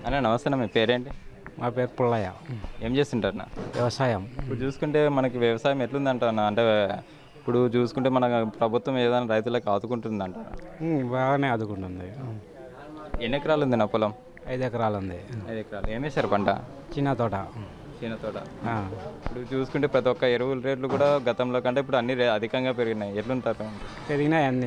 అన్న నమస్తే అన్న మీ పేరేంటి మా పేరు పుల్లయ్య ఏం చేస్తుంటారు అన్న వ్యవసాయం ఇప్పుడు చూసుకుంటే మనకి వ్యవసాయం ఎట్లుందంట అన్న అంటే ఇప్పుడు చూసుకుంటే మన ప్రభుత్వం ఏదైనా రైతులకు ఆదుకుంటుందంట ఉమ్, బాగానే ఆదుకుంటుంది ఎన్ని ఎకరాలు ఉంది నా పొలం ఐదు ఎకరాలు ఉంది ఐదు ఎకరాలు ఏం వేశారు పంట చిన్న తోట చిన్న తోట ఆ. ఇప్పుడు చూసుకుంటే ప్రతి ఒక్క ఎరువుల రేట్లు కూడా గతంలో కంటే ఇప్పుడు అన్ని రే- అధికంగా పెరిగినాయి ఎట్లుంటారు పెరిగినాయి అన్నీ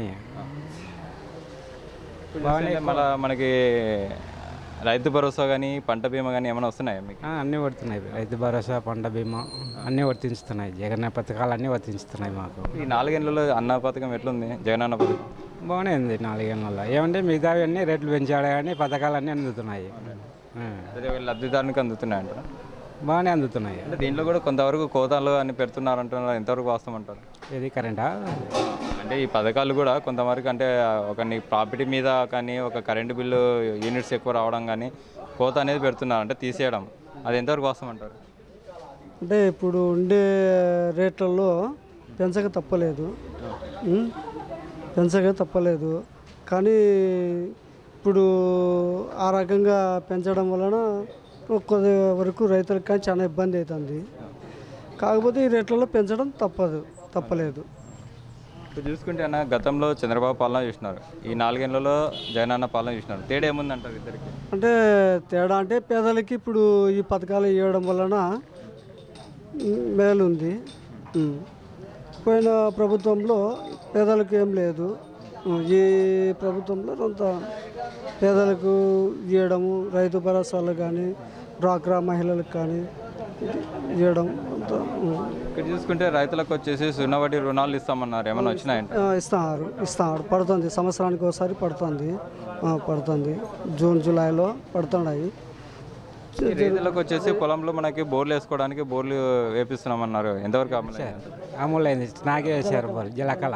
బాగానే మళ్ళీ మనకి రైతు భరోసా కానీ పంట బీమా కానీ ఏమైనా వస్తున్నాయా మీకు ఆ, అన్నీ వర్తున్నాయి రైతు భరోసా పంట బీమా అన్నీ వర్తించుతున్నాయి జగన్ పథకాలు అన్నీ వర్తించుతున్నాయి మాకు ఈ నాలుగేళ్లలో అన్న పథకం ఎట్లుంది జగన్ అన్న పథకం బాగానే ఉంది నాలుగేళ్ళ ఏమంటే మిగతావి అన్నీ రేట్లు పెంచాడు కానీ పథకాలు అన్నీ అందుతున్నాయి ఆ. అదే లబ్ధిదారునికి అందుతున్నాయంట బాగానే అందుతున్నాయి అంటే దీంట్లో కూడా కొంతవరకు కోతాలు అని పెడుతున్నారు అంటున్నారు ఎంతవరకు వాస్తవం అంటారు ఇది కరెంటా అంటే ఈ పథకాలు కూడా కొంతవరకు అంటే ఒక నీ ప్రాపర్టీ మీద కానీ ఒక కరెంటు బిల్లు యూనిట్స్ ఎక్కువ రావడం కానీ కోత అనేది పెడుతున్నారు అంటే తీసేయడం అది ఎంతవరకు వాస్తవం అంటారు అంటే ఇప్పుడు ఉండే రేట్లలో పెంచక తప్పలేదు ఉం? పెంచక తప్పలేదు కానీ ఇప్పుడు ఆ రకంగా పెంచడం వలన కొద్ది వరకు రైతులకు కానీ చాలా ఇబ్బంది అవుతుంది కాకపోతే ఈ రేట్లలో పెంచడం తప్పదు తప్పలేదు ఇప్పుడు చూసుకుంటే అన్న గతంలో చంద్రబాబు పాలన చూసినారు ఈ నాలుగేళ్లలో జగన్ అన్న పాలన చూసినారు తేడా ఏముందంటారు ఇద్దరికి అంటే తేడా అంటే పేదలకి ఇప్పుడు ఈ పథకాలు ఇవ్వడం వలన ఉమ్, మేలుంది ఉమ్. పోయిన ప్రభుత్వంలో పేదలకు ఏం లేదు ఉమ్, ఈ ప్రభుత్వంలో కొంత పేదలకు ఇవ్వడము రైతు భరోసాలు కానీ డ్వాక్రా మహిళలకు కానీ ఇది ఇవ్వడం అంత ఉమ్, ఇక్కడ చూసుకుంటే రైతులకు వచ్చేసి సున్నా వడ్డీ రుణాలు ఇస్తామన్నారు ఏమైనా వచ్చినాయంట ఆ, ఇస్తున్నారు ఇస్తున్నారు పడుతుంది సంవత్సరానికి ఒకసారి పడుతుంది ఆ, పడుతుంది జూన్ జూలైలో పడుతున్నాయి ఈ రైతులకు వచ్చేసి పొలంలో మనకి బోర్లు వేసుకోవడానికి బోర్లు వేపిస్తున్నామన్నారు ఎంతవరకు అమలైంది అమూలైంది నాకే వేసారు బోల్ జలకల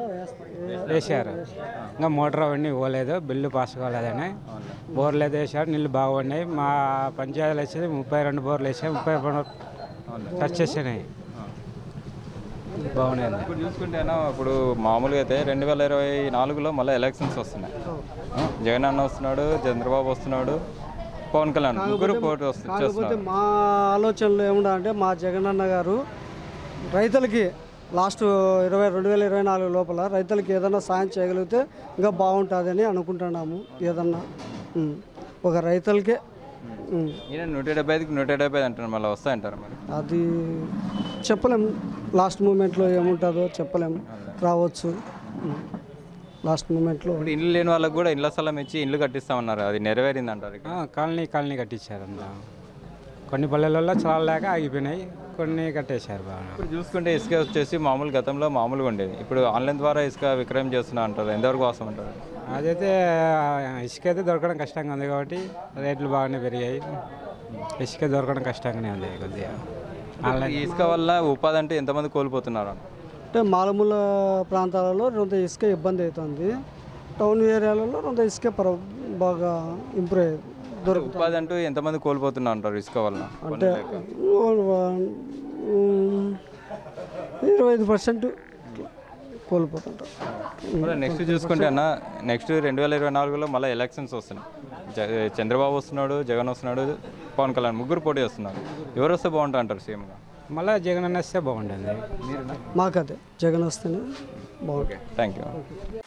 వేసారు ఇంకా మోటార్ అవన్నీ పోలేదు బిల్లు పాస్ కాలేదని బోర్లు అయితే వేసారు నీళ్ళు బాగున్నాయి మా పంచాయతీలు వేసేది ముప్పై రెండు బోర్లు వేసాయి ముప్పై రెండు టచ్ చేసినాయి బాగున్నాయి ఇప్పుడు చూసుకుంటే అన్న ఇప్పుడు మామూలుగా అయితే రెండు వేల ఇరవై నాలుగులో మళ్ళీ ఎలక్షన్స్ వస్తున్నాయి ఆ, జగన్ అన్న వస్తున్నాడు చంద్రబాబు వస్తున్నాడు పవన్ కళ్యాణ్ ముగ్గురు పోటీ వస్తు- కాకపోతే చేస్తున్నారు మా ఆలోచనలు ఏముండా అంటే మా జగనన్న గారు రైతులకి లాస్ట్ ఇరవై రెండు వేల ఇరవై నాలుగు లోపల రైతులకి ఏదైనా సాయం చేయగలిగితే ఇంకా బాగుంటుందని అనుకుంటున్నాము ఏదన్నా ఉం. ఒక రైతులకే ఉం. ఈయన నూట డెబ్బై ఐదుకి నూట డెబ్బై ఐదు అంటున్నారు మళ్ళీ వస్తాయంటారు మరి అది చెప్పలేం లాస్ట్ మూమెంట్లో ఏముంటుందో చెప్పలేం రావచ్చు ఉం. లాస్ట్ మూమెంట్లో ఇప్పుడు ఇల్లు లేని వాళ్ళకి కూడా ఇళ్ల స్థలం ఇచ్చి ఇల్లు కట్టిస్తామన్నారు అది నెరవేరింది అంటారు ఇక్కడ కాలనీ కాలనీ కట్టించారు అంతా కొన్ని పల్లెలలో చాలా లేక ఆగిపోయినాయి కొన్ని కట్టేశారు బాగా ఇప్పుడు చూసుకుంటే ఇసుక వచ్చేసి మామూలు గతంలో మామూలుగా ఉండేది ఇప్పుడు ఆన్లైన్ ద్వారా ఇసుక విక్రయం చేస్తున్నా అంటారు ఎంతవరకు వాస్తవం అంటారు అదైతే ఇసుక అయితే దొరకడం కష్టంగా ఉంది కాబట్టి రేట్లు బాగానే పెరిగాయి ఇసుక దొరకడం కష్టంగానే ఉంది కొద్దిగా ఈ ఇసుక వల్ల ఉపాధి అంటే ఎంతమంది కోల్పోతున్నారు అని అంటే మాలమూల ప్రాంతాలలో కొంత ఇసుక ఇబ్బంది అవుతుంది టౌన్ ఏరియాలలో కొంత ఇసుక పర బాగా ఇంప్రూవ్ అయ్యేది దొరుకు ఉపాధి అంటూ ఎంతమంది కోల్పోతున్నారు అంటారు ఇసుక వల్ల అంటే ఉమ్, ఇరవై ఐదు పర్సెంట్ కోల్పోతుంటారు నెక్స్ట్ చూసుకుంటే అన్న నెక్స్ట్ రెండు వేల ఇరవై నాలుగులో మళ్ళీ ఎలక్షన్స్ వస్తున్నాయి జ- చంద్రబాబు వస్తున్నాడు జగన్ వస్తున్నాడు పవన్ కళ్యాణ్ ముగ్గురు పోటీ చేస్తున్నారు ఎవరు వస్తే బాగుంటుంది అంటారు సీఎంగా మళ్ళీ జగన్ అన్న వస్తే బాగుంటుంది మాకదే జగన్ వస్తేనే బాగుంటుంది థ్యాంక్ యూ